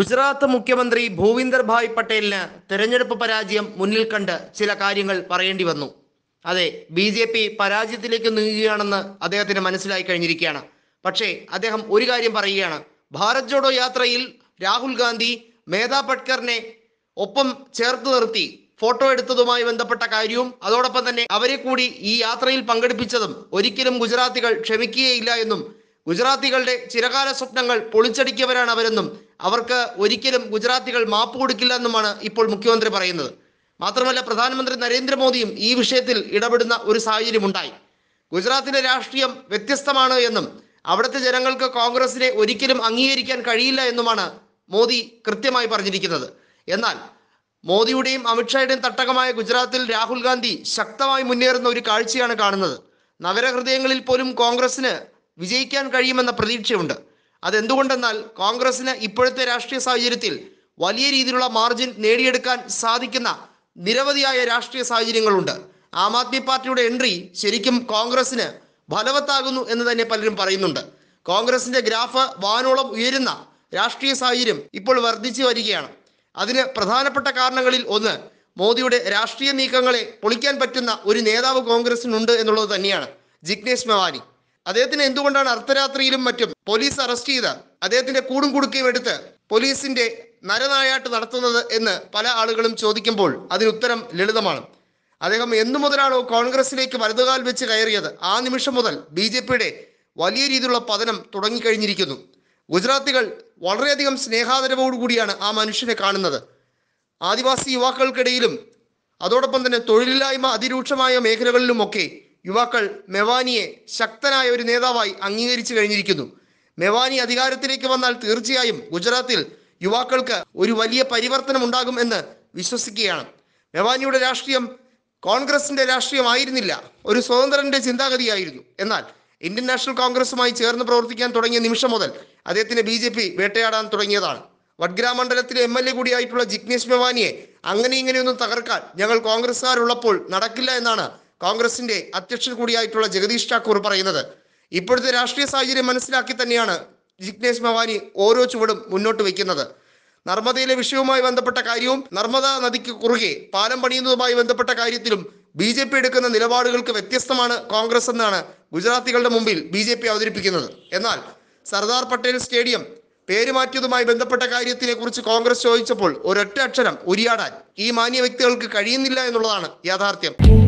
ഗുജറാത്ത് മുഖ്യമന്ത്രി ഭൂവിന്ദർ ഭായ് പട്ടേലിന് തെരഞ്ഞെടുപ്പ് പരാജയം മുന്നിൽ കണ്ട് ചില കാര്യങ്ങൾ പറയേണ്ടി വന്നു അതെ ബി ജെ പി പരാജയത്തിലേക്ക് നീങ്ങുകയാണെന്ന് അദ്ദേഹത്തിന് മനസ്സിലായി കഴിഞ്ഞിരിക്കുകയാണ് പക്ഷേ അദ്ദേഹം ഒരു കാര്യം പറയുകയാണ് ഭാരത് ജോഡോ യാത്രയിൽ രാഹുൽ ഗാന്ധി മേധാ പട്കറിനെ ഒപ്പം ചേർത്ത് നിർത്തി ഫോട്ടോ എടുത്തതുമായി ബന്ധപ്പെട്ട കാര്യവും അതോടൊപ്പം തന്നെ അവരെ കൂടി ഈ യാത്രയിൽ പങ്കെടുപ്പിച്ചതും ഒരിക്കലും ഗുജറാത്തികൾ ക്ഷമിക്കുകയില്ല എന്നും ഗുജറാത്തികളുടെ ചിരകാല സ്വപ്നങ്ങൾ പൊളിച്ചടിക്കവരാണ് അവരെന്നും അവർക്ക് ഒരിക്കലും ഗുജറാത്തികൾ മാപ്പ് കൊടുക്കില്ല എന്നുമാണ് ഇപ്പോൾ മുഖ്യമന്ത്രി പറയുന്നത് മാത്രമല്ല പ്രധാനമന്ത്രി നരേന്ദ്രമോദിയും ഈ വിഷയത്തിൽ ഇടപെടുന്ന ഒരു സാഹചര്യം ഉണ്ടായി ഗുജറാത്തിലെ രാഷ്ട്രീയം വ്യത്യസ്തമാണ് എന്നും അവിടുത്തെ ജനങ്ങൾക്ക് കോൺഗ്രസിനെ ഒരിക്കലും അംഗീകരിക്കാൻ കഴിയില്ല എന്നുമാണ് മോദി കൃത്യമായി പറഞ്ഞിരിക്കുന്നത് എന്നാൽ മോദിയുടെയും അമിത്ഷായുടെയും തട്ടകമായ ഗുജറാത്തിൽ രാഹുൽ ഗാന്ധി ശക്തമായി മുന്നേറുന്ന ഒരു കാഴ്ചയാണ് കാണുന്നത് നഗരഹൃദയങ്ങളിൽ പോലും കോൺഗ്രസിന് വിജയിക്കാൻ കഴിയുമെന്ന പ്രതീക്ഷയുണ്ട് അതെന്തുകൊണ്ടെന്നാൽ കോൺഗ്രസിന് ഇപ്പോഴത്തെ രാഷ്ട്രീയ സാഹചര്യത്തിൽ വലിയ രീതിയിലുള്ള മാർജിൻ നേടിയെടുക്കാൻ സാധിക്കുന്ന നിരവധിയായ രാഷ്ട്രീയ സാഹചര്യങ്ങളുണ്ട് ആം ആദ്മി പാർട്ടിയുടെ എൻട്രി ശരിക്കും കോൺഗ്രസിന് ഫലവത്താകുന്നു എന്ന് തന്നെ പലരും പറയുന്നുണ്ട് കോൺഗ്രസിന്റെ ഗ്രാഫ് വാനോളം ഉയരുന്ന രാഷ്ട്രീയ സാഹചര്യം ഇപ്പോൾ വർദ്ധിച്ചു വരികയാണ് അതിന് പ്രധാനപ്പെട്ട കാരണങ്ങളിൽ ഒന്ന് മോദിയുടെ രാഷ്ട്രീയ നീക്കങ്ങളെ പൊളിക്കാൻ പറ്റുന്ന ഒരു നേതാവ് കോൺഗ്രസിനുണ്ട് എന്നുള്ളത് തന്നെയാണ് ജിഗ്നേഷ് മെവാനി അദ്ദേഹത്തിന് എന്തുകൊണ്ടാണ് അർദ്ധരാത്രിയിലും മറ്റും പോലീസ് അറസ്റ്റ് ചെയ്ത് അദ്ദേഹത്തിന്റെ കൂടും കുടുക്കയും എടുത്ത് പോലീസിന്റെ നരനായാട്ട് നടത്തുന്നത് എന്ന് പല ആളുകളും ചോദിക്കുമ്പോൾ അതിന് ഉത്തരം ലളിതമാണ് അദ്ദേഹം എന്നു മുതലാണോ കോൺഗ്രസിലേക്ക് വലതുകാൽ വെച്ച് കയറിയത് ആ നിമിഷം മുതൽ ബി ജെ പിയുടെ വലിയ രീതിയിലുള്ള പതനം തുടങ്ങിക്കഴിഞ്ഞിരിക്കുന്നു ഗുജറാത്തികൾ വളരെയധികം സ്നേഹാദരവോടുകൂടിയാണ് ആ മനുഷ്യനെ കാണുന്നത് ആദിവാസി യുവാക്കൾക്കിടയിലും അതോടൊപ്പം തന്നെ തൊഴിലില്ലായ്മ അതിരൂക്ഷമായ മേഖലകളിലുമൊക്കെ യുവാക്കൾ മെവാനിയെ ശക്തനായ ഒരു നേതാവായി അംഗീകരിച്ചു കഴിഞ്ഞിരിക്കുന്നു മെവാനി അധികാരത്തിലേക്ക് വന്നാൽ തീർച്ചയായും ഗുജറാത്തിൽ യുവാക്കൾക്ക് ഒരു വലിയ പരിവർത്തനം ഉണ്ടാകും എന്ന് വിശ്വസിക്കുകയാണ് മെവാനിയുടെ രാഷ്ട്രീയം കോൺഗ്രസിന്റെ രാഷ്ട്രീയമായിരുന്നില്ല ഒരു സ്വതന്ത്രന്റെ ചിന്താഗതിയായിരുന്നു എന്നാൽ ഇന്ത്യൻ നാഷണൽ കോൺഗ്രസുമായി ചേർന്ന് പ്രവർത്തിക്കാൻ തുടങ്ങിയ നിമിഷം മുതൽ അദ്ദേഹത്തിന് ബി ജെ പി വേട്ടയാടാൻ തുടങ്ങിയതാണ് വഡ്ഗ്ര മണ്ഡലത്തിലെ എം എൽ എ കൂടിയായിട്ടുള്ള ജിഗ്നേഷ് മെവാനിയെ അങ്ങനെ ഇങ്ങനെയൊന്നും തകർക്കാൻ ഞങ്ങൾ കോൺഗ്രസ്സുകാരുള്ളപ്പോൾ നടക്കില്ല എന്നാണ് കോൺഗ്രസിന്റെ അധ്യക്ഷൻ കൂടിയായിട്ടുള്ള ജഗദീഷ് ഠാക്കൂർ പറയുന്നത് ഇപ്പോഴത്തെ രാഷ്ട്രീയ സാഹചര്യം മനസ്സിലാക്കി തന്നെയാണ് ജിഗ്നേഷ് മെവാനി ഓരോ ചുവടും മുന്നോട്ട് വയ്ക്കുന്നത് നർമ്മദയിലെ വിഷയവുമായി ബന്ധപ്പെട്ട കാര്യവും നർമ്മദ നദിക്ക് കുറുകെ പാലം പണിയുന്നതുമായി ബന്ധപ്പെട്ട കാര്യത്തിലും ബി ജെ പി എടുക്കുന്ന നിലപാടുകൾക്ക് വ്യത്യസ്തമാണ് കോൺഗ്രസ് എന്നാണ് ഗുജറാത്തികളുടെ മുമ്പിൽ ബി ജെ പി അവതരിപ്പിക്കുന്നത് എന്നാൽ സർദാർ പട്ടേൽ സ്റ്റേഡിയം പേര് മാറ്റിയതുമായി ബന്ധപ്പെട്ട കാര്യത്തിനെ കുറിച്ച് കോൺഗ്രസ് ചോദിച്ചപ്പോൾ ഒരൊറ്റ അക്ഷരം ഉരിയാടാൻ ഈ മാന്യ വ്യക്തികൾക്ക് കഴിയുന്നില്ല എന്നുള്ളതാണ് യാഥാർത്ഥ്യം